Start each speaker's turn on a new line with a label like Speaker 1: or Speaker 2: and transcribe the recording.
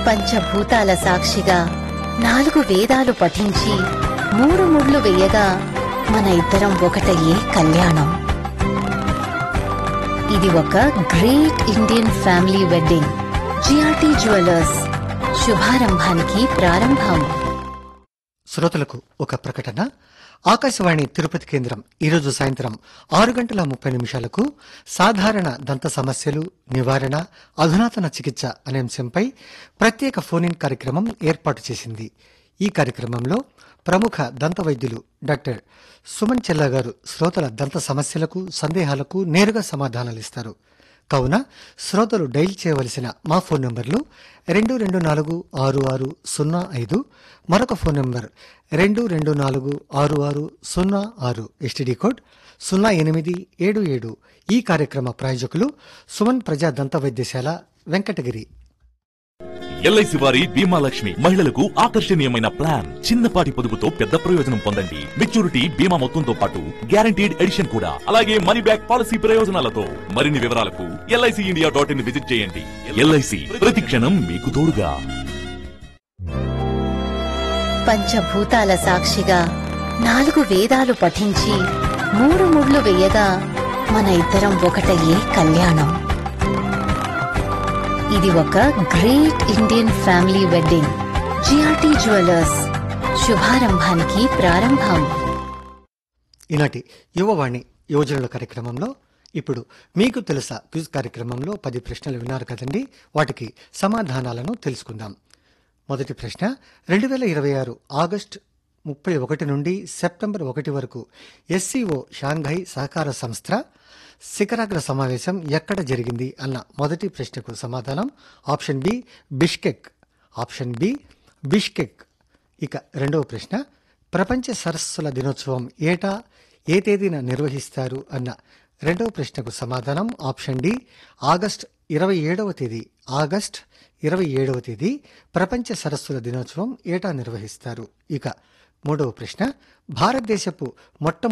Speaker 1: పంచభూతాల సాక్షిగా నాలుగు వేదాలు పఠించి మూడు ముళ్ళు వేయగా మన ఇద్దరం ఒకటయ్యే కళ్యాణం ఇది ఒక great Indian family wedding GRT jewellers శుభారంభానికి ప్రారంభం
Speaker 2: శ్రోతలకు ఒక ప్రకటన ఆకాశవాణి తిరుపతి కేంద్రం ఈరోజు సాయంత్రం ఆరు గంటల ముప్పై నిమిషాలకు సాధారణ దంత సమస్యలు నివారణ అధునాతన చికిత్స అనే అంశంపై ప్రత్యేక ఫోన్ ఇన్ కార్యక్రమం ఏర్పాటు చేసింది ఈ కార్యక్రమంలో ప్రముఖ దంత వైద్యులు డాక్టర్ సుమన్ చెల్లా గారు శ్రోతల దంత సమస్యలకు సందేహాలకు నేరుగా సమాధానాలిస్తారు కావున శ్రోతలు డైల్ చేయవలసిన మా ఫోన్ నంబర్లు రెండు రెండు నాలుగు ఆరు ఆరు సున్నా ఐదు మరొక ఫోన్ నంబర్ రెండు రెండు నాలుగు ఆరు ఆరు సున్నా ఆరు ఎస్టీడీ కోడ్ సున్నా ఎనిమిది ఏడు ఏడు ఈ కార్యక్రమ ప్రాయోజకులు సుమన్ ప్రజా దంత వైద్యశాల వెంకటగిరి
Speaker 3: ఎల్ఐసి వారి బీమా లక్ష్మి మహిళలకు ఆకర్షణీయమైన ప్లాన్ చిన్నపాటి పొదుపుతో పెద్ద ప్రయోజనం పొందండి మెచ్యూరిటీ బీమా మొత్తంతో పాటు గ్యారంటీడ్ ఎడిషన్ కూడా అలాగే మనీ బ్యాక్ పాలసీ ప్రయోజనాలతో మరిన్ని వివరాలకు LIC India dot in visit చేయండి ఎల్ఐసి ప్రతి క్షణం మీకు తోడుగా
Speaker 1: పంచభూతాల సాక్షిగా నాలుగు వేదాలు పఠించి మూడు ముళ్ళు వేయగా మన ఇద్దరం ఒకటయ్యే కళ్యాణం ఇది ఒక great Indian family wedding GRT jewellers శుభారంభానికి ప్రారంభం
Speaker 2: ఈనాటి యువవాణి యువజనుల కార్యక్రమంలో ఇప్పుడు మీకు తెలుసా క్విజ్ కార్యక్రమంలో పది ప్రశ్నలు విన్నారు కదండి వాటికి సమాధానాలను తెలుసుకుందాం మొదటి ప్రశ్న రెండు వేల ఇరవై ఆరు ఆగస్ట్ ముప్పై ఒకటి నుండి సెప్టెంబర్ ఒకటి వరకు ఎస్సీఓ షాంఘై సహకార సంస్థ శిఖరాగ్ర సమావేశం ఎక్కడ జరిగింది అన్న మొదటి ప్రశ్నకు సమాధానం option B Bishkek option B Bishkek ఇక రెండవ ప్రశ్న ప్రపంచ సరస్సుల దినోత్సవం ఏటా ఏ తేదీన నిర్వహిస్తారు అన్న రెండవ ప్రశ్నకు సమాధానం ఆప్షన్ డి ఆగస్ట్ ఇరవై ఏడవ తేదీ ఆగస్ట్ ఇరవై ఏడవ తేదీ ప్రపంచ సరస్సుల దినోత్సవం ఏటా నిర్వహిస్తారు ఇక మూడవ ప్రశ్న భారతదేశపు మొట్ట